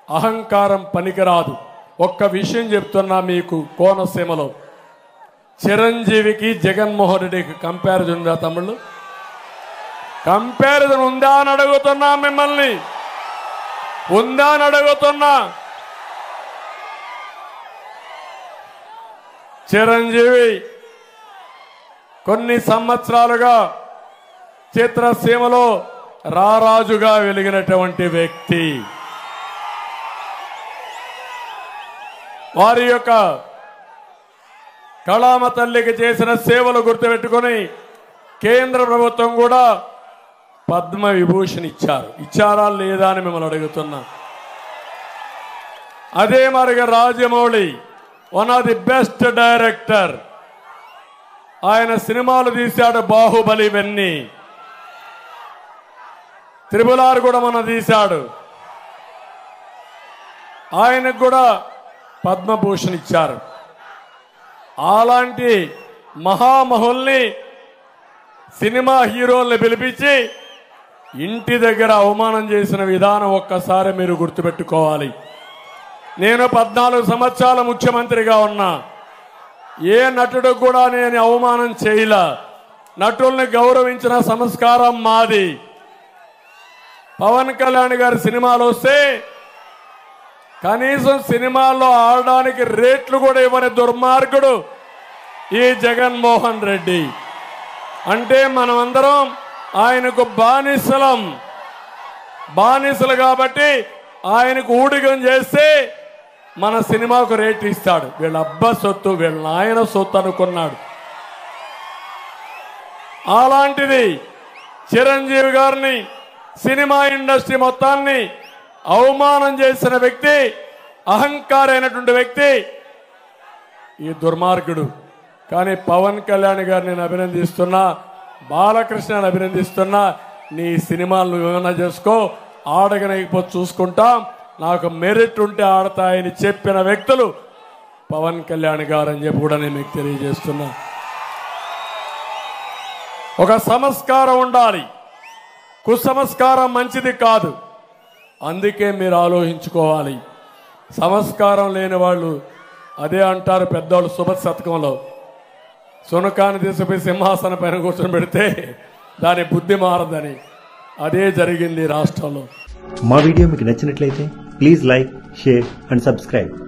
అహంకారం పనికిరాదు ఒక్క విషయం చెప్తున్నా మీకు కోనసీమలో చిరంజీవికి జగన్మోహన్ రెడ్డికి కంపారిజన్ ఉందా తమ్ముళ్ళు కంపారిజన్ ఉందా అని అడుగుతున్నా మిమ్మల్ని ఉందా అని అడుగుతున్నా చిరంజీవి కొన్ని సంవత్సరాలుగా చిత్రసీమలో రారాజుగా వెలిగినటువంటి వ్యక్తి వారి యొక్క కళామ తల్లికి చేసిన సేవలు గుర్తుపెట్టుకొని కేంద్ర ప్రభుత్వం కూడా పద్మ విభూషణ్ ఇచ్చారు ఇచ్చారా లేదా అని మిమ్మల్ని అడుగుతున్నా అదే మరిగా Rajamouli one of the best director ఆయన సినిమాలు తీశాడు బాహుబలి ఇవన్నీ త్రిపులార్ కూడా మన తీశాడు ఆయనకు కూడా పద్మభూషణ్ ఇచ్చారు అలాంటి మహామహుల్ని సినిమా హీరోల్ని పిలిపించి ఇంటి దగ్గర అవమానం చేసిన విధానం ఒక్కసారి మీరు గుర్తుపెట్టుకోవాలి నేను పద్నాలుగు సంవత్సరాల ముఖ్యమంత్రిగా ఉన్నా ఏ నటుడు కూడా నేను అవమానం చేయలా నటుల్ని గౌరవించిన సంస్కారం మాది పవన్ కళ్యాణ్ గారి సినిమాలు వస్తే కనీసం సినిమాల్లో ఆడడానికి రేట్లు కూడా ఇవ్వని దుర్మార్గుడు ఈ జగన్మోహన్ రెడ్డి అంటే మనమందరం ఆయనకు బానిసలం బానిసలు కాబట్టి ఆయనకు ఊడిగం చేస్తే మన సినిమాకు రేట్ ఇస్తాడు వీళ్ళ అబ్బ సొత్తు వీళ్ళ నాయన సొత్తు అనుకున్నాడు అలాంటిది చిరంజీవి గారిని సినిమా ఇండస్ట్రీ మొత్తాన్ని అవమానం చేసిన వ్యక్తి అహంకారైనటువంటి వ్యక్తి ఈ దుర్మార్గుడు కానీ పవన్ కళ్యాణ్ గారిని నేను అభినందిస్తున్నా బాలకృష్ణని అభినందిస్తున్నా నీ సినిమాలు నువ్వు ఏమైనా చేసుకో ఆడగనకపోతే చూసుకుంటాం నాకు మెరిట్ ఉంటే ఆడతాయని చెప్పిన వ్యక్తులు పవన్ కళ్యాణ్ గారు అని చెప్పి కూడా నేను మీకు తెలియజేస్తున్నా ఒక సంస్కారం ఉండాలి కుసంస్కారం మంచిది కాదు అందుకే మీరు ఆలోచించుకోవాలి సంస్కారం లేని వాళ్ళు అదే అంటారు పెద్దవాళ్ళు శుభ శతకంలో సునకాన్ని తీసుకుపోయి సింహాసన పైన కూర్చొని పెడితే దాని బుద్ధి మారదని అదే జరిగింది ఈ రాష్ట్రంలో మా వీడియో మీకు నచ్చినట్లయితే please like share and subscribe